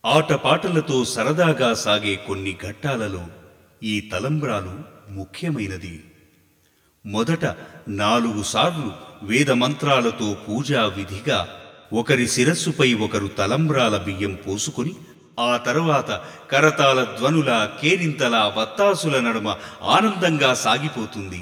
ఆటపాటలతో సరదాగా సాగే కొన్ని ఘట్టాలలో ఈ తలంబ్రాలు ముఖ్యమైనది మొదట నాలుగు సార్లు వేద మంత్రాలతో పూజా విధిగా ఒకరి శిరస్సుపై ఒకరు తలంబ్రాల బియ్యం పోసుకొని ఆ తరువాత కరతాల ధ్వనుల కేరింతల వత్తాసుల నడుమ ఆనందంగా సాగిపోతుంది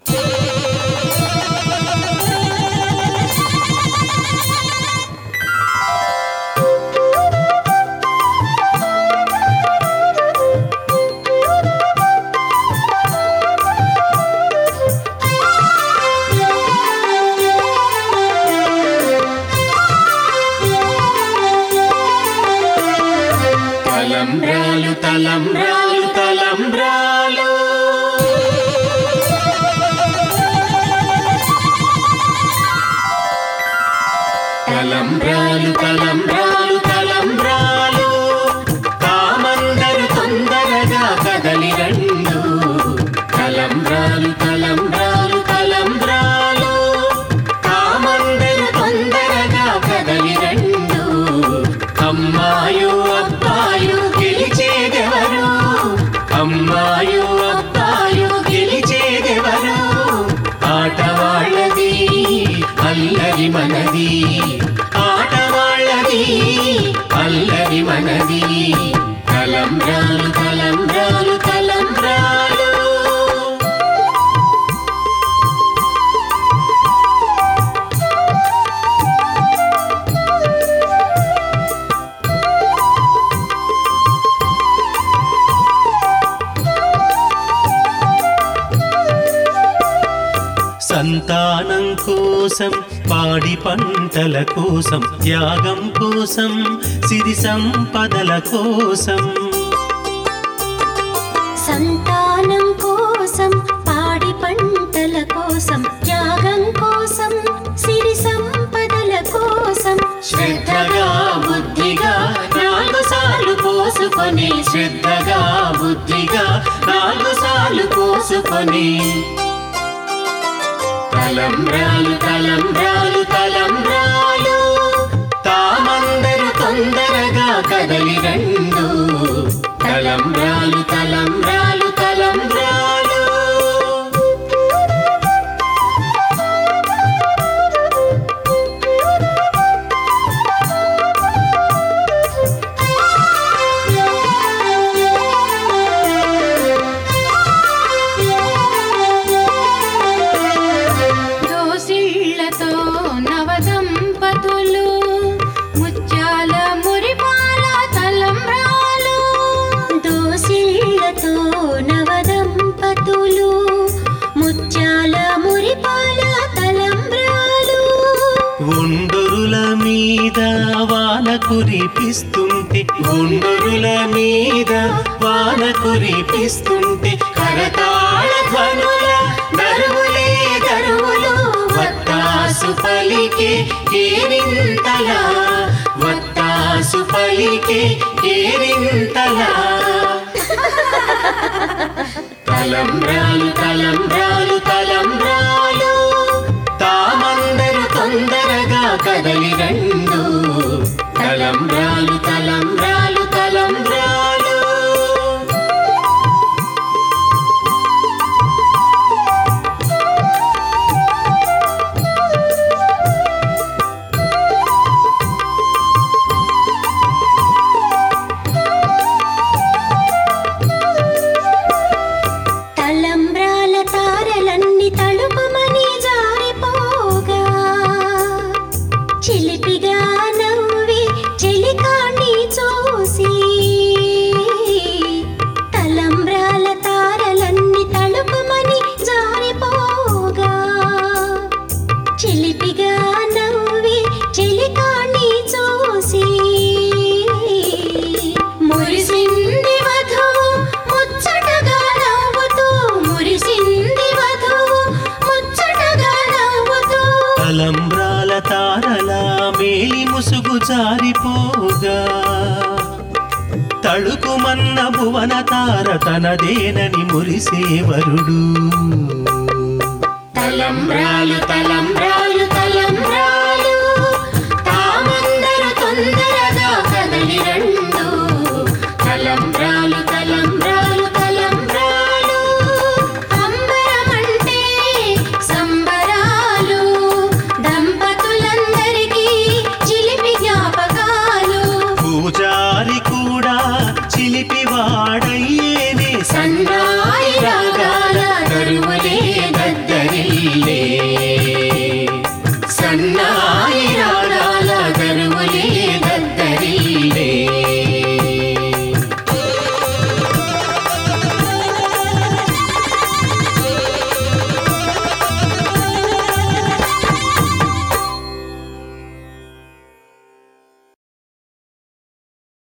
తలంబ్రాలు తలంబ్రాలు తలంబ్రాలు తలంబ్రాలు తలంబ్రాలు తలంబ్రాలు కామందరు తొందరగా కదలి రెండు తలంబ్రాలు తలంబ్రాలు తలంబ్రాలు కామందరు తొందరగా కదలి రెండు అమ్మాయు అబ్బాయు గెలిచేదెవరు అమ్మాయు అబ్బాయు గెలిచేదెవరు ఆటవాళ్ళది అల్లరి మనది ఆటవాళ్ళది అల్లరి మనది తలంబ్రాలు తలంబ్రాలు తలంబ్రాలు సంతానం కోసం పాడి పంటల కోసం త్యాగం కోసం సిరి సంపదల కోసం సంతానం కోసం పాడి పంటల కోసం త్యాగం కోసం సిరి సంపదల కోసం శ్రద్ధగా బుద్ధిగా నాలుగు సార్లు పోసుకొని శ్రద్ధగా బుద్ధిగా నాలుగు సార్లు పోసుకొని తలంబ్రాలు తలంబ్రాలు తలంబ్రాలు తామందరు తొందరగా కదలి రెండు తలంబ్రాలు తలంబ్రాలు తలంబ్రాలు దోసిళ్లతో నవదంపతులు ముత్యాల మురిపాల తలంబ్రాలు దోసిళ్లతో నవదంపతులు ముత్యాల మురిపాల తలంబ్రాలు గుండురుల మీద వాన కురిపిస్తుంటే గుండురుల మీద వాన కురిపిస్తుంటే కరతాళ ధ్వనుల దరువులే దరువులు వత్తాసు పలికే కేరింతలా వత్తాసు పలికే కేరింతలా తలంబ్రాలు తలంబ్రాలు తలంబ్రాలు తామందరు తొందరగా కదలి రెండు తలంబ్రాలు తలంబ్రాలు తలంబ్రాలు తలంబ్రాల తారలన్నీ తడుపమని జారిపోగా చిలిపిగా నవ్వి చెలికాణ్ణి చూసి తలంబ్రాల తారలన్నీ తడుపమని జారిపోగా చిలిపిగా నవ్వి చెలికాణ్ణి చూసి మురిసింది వధువు ముచ్చటగా నవ్వుతూ మురిసింది వధువు ముచ్చటగా నవ్వుతూ తలంబ్రాల తారల మేలి ముసుగు జారిపోగా తళుకుమన్న భువన తార తనదేనని మురిసేవరుడు తలంబ్రాలు తలంబ్రాలు తలంబ్రాలు తామందరు తొందరగా కదలి రెండు తలంబ్రాలు